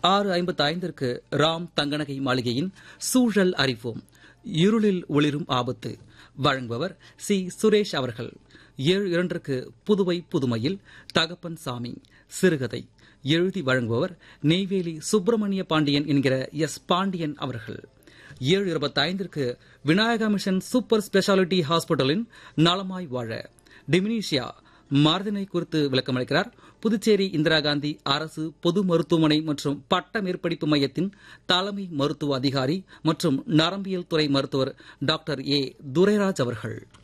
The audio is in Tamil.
ஆறு ஐம்பத்து ஐந்திற்கு ராம் தங்கநகை மாளிகையின் சூழல் அறிவோம் இருளில் ஒளிரும் ஆபத்து வழங்குபவர் சி சுரேஷ் அவர்கள் ஏழு இரண்டிற்கு புதுவை புதுமையில் தகப்பன் சாமி சிறுகதை எழுதி வழங்குபவர் நெய்வேலி சுப்பிரமணிய பாண்டியன் என்கிற எஸ் பாண்டியன் அவர்கள் ஏழு இருபத்தைந்திற்கு விநாயகா மிஷன் சூப்பர் ஸ்பெஷாலிட்டி ஹாஸ்பிட்டலின் நலமாய் வாழ டிமினிஷியா மருதினை குறித்து விளக்கமளிக்கிறார் புதுச்சேரி இந்திரா காந்தி அரசு பொது மருத்துவமனை மற்றும் பட்ட மேற்படிப்பு மையத்தின் தலைமை மருத்துவ அதிகாரி மற்றும் நரம்பியல் துறை மருத்துவர் டாக்டர் ஏ துரைராஜ் அவர்கள்